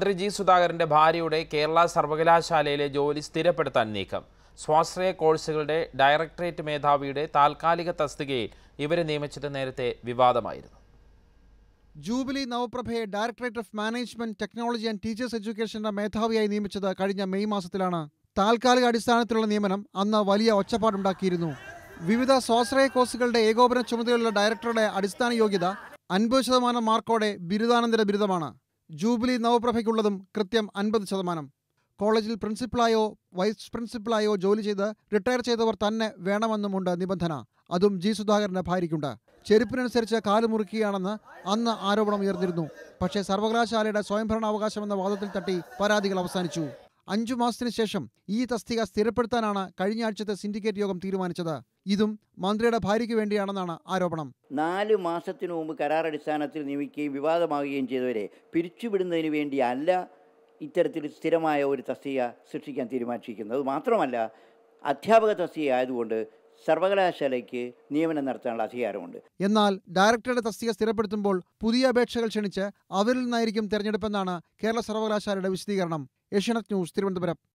മന്ത്രി ജി സുധാകരന്റെ ഭാര്യയുടെ കേരള സർവകലാശാലയിലെ ജോലി സ്ഥിരപ്പെടുത്താൻ നീക്കം സ്വാശ്രയ കോഴ്സുകളുടെ ഡയറക്ടറേറ്റ് മേധാവിയുടെ താൽക്കാലിക തസ്തികയിൽ ഇവരെ നിയമിച്ചത് നേരത്തെ വിവാദമായിരുന്നു ജൂബിലി നവപ്രഭയെ directorate of management technology and teachers എഡ്യൂക്കേഷന്റെ മേധാവിയായി നിയമിച്ചത് കഴിഞ്ഞ മെയ് മാസത്തിലാണ് താൽക്കാലിക അടിസ്ഥാനത്തിലുള്ള നിയമനം അന്ന് വലിയ ഒച്ചപ്പാടുണ്ടാക്കിയിരുന്നു വിവിധ സ്വാശ്രയ കോഴ്സുകളുടെ ഏകോപന ചുമതലയുള്ള ഡയറക്ടറുടെ അടിസ്ഥാന യോഗ്യത അൻപത് ശതമാനം മാർക്കോടെ ബിരുദാനന്തര ബിരുദമാണ് ജൂബിലി നവപ്രഭയ്ക്കുള്ളതും കൃത്യം അൻപത് ശതമാനം കോളേജിൽ പ്രിൻസിപ്പലായോ വൈസ് പ്രിൻസിപ്പലായോ ജോലി ചെയ്ത് റിട്ടയർ ചെയ്തവർ തന്നെ വേണമെന്നുമുണ്ട് നിബന്ധന അതും ജി സുധാകരന്റെ ഭാര്യയ്ക്കുണ്ട് ചെരുപ്പിനനുസരിച്ച് കാല് മുറുക്കുകയാണെന്ന് അന്ന് ആരോപണം ഉയർന്നിരുന്നു പക്ഷേ സർവകലാശാലയുടെ സ്വയംഭരണാവകാശം എന്ന വാദത്തിൽ തട്ടി പരാതികൾ അവസാനിച്ചു അഞ്ചു മാസത്തിന് ശേഷം ഈ തസ്തിക സ്ഥിരപ്പെടുത്താനാണ് കഴിഞ്ഞ ആഴ്ചത്തെ സിൻഡിക്കേറ്റ് യോഗം തീരുമാനിച്ചത് ഇതും മന്ത്രിയുടെ ഭാര്യയ്ക്ക് വേണ്ടിയാണെന്നാണ് ആരോപണം നാല് മാസത്തിനു മുമ്പ് കരാർ അടിസ്ഥാനത്തിൽ നിയമിക്കുകയും വിവാദമാവുകയും ചെയ്തവരെ പിരിച്ചുവിടുന്നതിന് വേണ്ടിയല്ല ഇത്തരത്തിൽ സ്ഥിരമായ ഒരു തസ്തിക സൃഷ്ടിക്കാൻ തീരുമാനിച്ചിരിക്കുന്നത് മാത്രമല്ല അധ്യാപക തസ്തിക ആയതുകൊണ്ട് സർവകലാശാലയ്ക്ക് നിയമനം നടത്താനുള്ള അധികാരമുണ്ട് എന്നാൽ ഡയറക്ടറുടെ തസ്തിക സ്ഥിരപ്പെടുത്തുമ്പോൾ പുതിയ അപേക്ഷകൾ ക്ഷണിച്ച് അവരിൽ നിന്നായിരിക്കും തെരഞ്ഞെടുപ്പെന്നാണ് കേരള സർവകലാശാലയുടെ വിശദീകരണം ഏഷ്യാനെറ്റ് ന്യൂസ് തിരുവനന്തപുരം